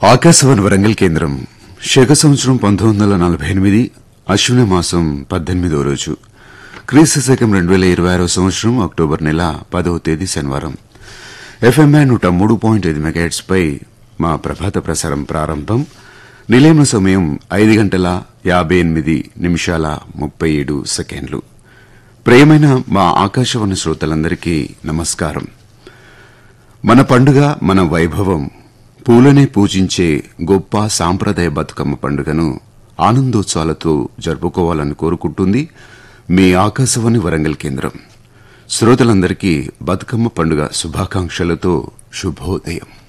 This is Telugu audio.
ఆకాశవాణి వరంగల్ కేంద్రం శక సంవత్సరం పంతొమ్మిది వందల నలభై ఎనిమిది అశ్విన మాసం పద్దెనిమిదో రోజు క్రీస్తు శకం రెండు వేల ఇరవై ఆరో సంవత్సరం అక్టోబర్ నెల పదవ తేదీ శనివారం ఎఫ్ఎంఐ నూట మూడు పాయింట్ ఐదు మెగాహెట్స్ పై మా ప్రభాత ప్రసారం ప్రారంభం నిలయన సమయం ఐదు గంటల యాభై ఎనిమిది నిమిషాల ముప్పై ఏడు సెకండ్లు ప్రియమైన మా ఆకాశవాణి శ్రోతలందరికీ నమస్కారం మన పండుగ మన వైభవం పూలనే పూజించే గొప్ప సాంప్రదాయ బతుకమ్మ పండుగను ఆనందోత్సవాలతో జరుపుకోవాలని కోరుకుంటుంది మీ ఆకాశవాణి వరంగల్ కేంద్రం శ్రోతలందరికీ బతుకమ్మ పండుగ శుభాకాంక్షలతో శుభోదయం